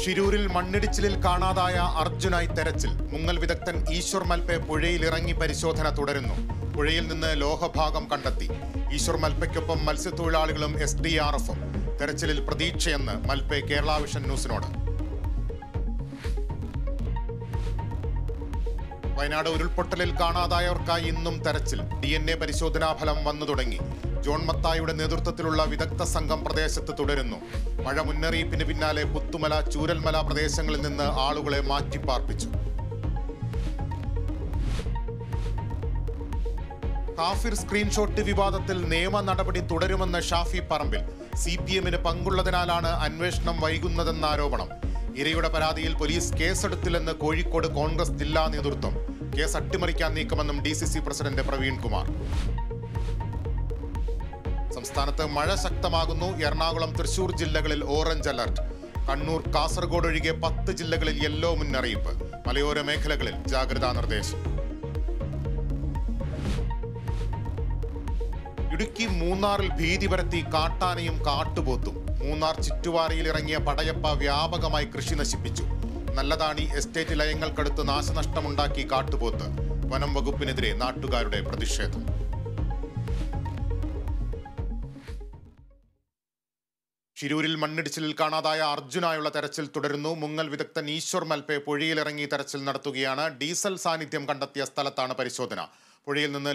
ഷിരൂരിൽ മണ്ണിടിച്ചിലിൽ കാണാതായ അർജുനായി തെരച്ചിൽ മുങ്ങൽ വിദഗ്ധൻ ഈശ്വർ മൽപെ പുഴയിൽ ഇറങ്ങി പരിശോധന തുടരുന്നു പുഴയിൽ നിന്ന് ലോഹഭാഗം കണ്ടെത്തി ഈശ്വർ മൽപ്പയ്ക്കൊപ്പം മത്സ്യത്തൊഴിലാളികളും എസ് ഡി ആർ എഫും തെരച്ചിലിൽ പ്രതീക്ഷയെന്ന് മൽപെ കേരള വിഷൻ ന്യൂസിനോട് വയനാട് ഉരുൾപൊട്ടലിൽ കാണാതായവർക്കായി ഇന്നും തെരച്ചിൽ ഡി എൻ എ പരിശോധനാ ഫലം വന്നു തുടങ്ങി ജോൺ മത്തായിയുടെ നേതൃത്വത്തിലുള്ള വിദഗ്ധ സംഘം പ്രദേശത്ത് തുടരുന്നു മഴ മുന്നറിയിപ്പിന് പിന്നാലെ പുത്തുമല ചൂരൽമല പ്രദേശങ്ങളിൽ നിന്ന് ആളുകളെ മാറ്റിപ്പാർപ്പിച്ചു കാഫിർ സ്ക്രീൻഷോട്ട് വിവാദത്തിൽ നിയമ നടപടി തുടരുമെന്ന് ഷാഫി പറമ്പിൽ സി പി എമ്മിന് പങ്കുള്ളതിനാലാണ് അന്വേഷണം വൈകുന്നതെന്ന ആരോപണം ഇരയുടെ പരാതിയിൽ പോലീസ് കേസെടുത്തില്ലെന്ന് കോഴിക്കോട് കോൺഗ്രസ് ജില്ലാ നേതൃത്വം കേസ് അട്ടിമറിക്കാൻ നീക്കുമെന്നും D C C president Praveen Kumar സംസ്ഥാനത്ത് മഴ ശക്തമാകുന്നു എറണാകുളം തൃശൂർ ജില്ലകളിൽ ഓറഞ്ച് അലർട്ട് കണ്ണൂർ കാസർഗോഡ് ഒഴികെ പത്ത് ജില്ലകളിൽ യെല്ലോ മുന്നറിയിപ്പ് മലയോര മേഖലകളിൽ ജാഗ്രതാ നിർദ്ദേശം ഇടുക്കി മൂന്നാറിൽ ഭീതി പരത്തി കാട്ടാനയും കാട്ടുപോത്തും മൂന്നാർ ചുറ്റുവാരയിൽ ഇറങ്ങിയ പടയപ്പ വ്യാപകമായി കൃഷി നശിപ്പിച്ചു നല്ലതാണി എസ്റ്റേറ്റ് ലയങ്ങൾക്കടുത്ത് നാശനഷ്ടമുണ്ടാക്കി കാട്ടുപോത്ത് വനം വകുപ്പിനെതിരെ നാട്ടുകാരുടെ പ്രതിഷേധം ഷിരൂരിൽ മണ്ണിടിച്ചിലിൽ കാണാതായ അർജുനായുള്ള തെരച്ചിൽ തുടരുന്നു മുങ്ങൽ വിദഗ്ധൻ ഈശ്വർ മൽപെ പുഴയിലിറങ്ങി തെരച്ചിൽ നടത്തുകയാണ് ഡീസൽ സാന്നിധ്യം കണ്ടെത്തിയ സ്ഥലത്താണ് പരിശോധന പുഴയിൽ നിന്ന്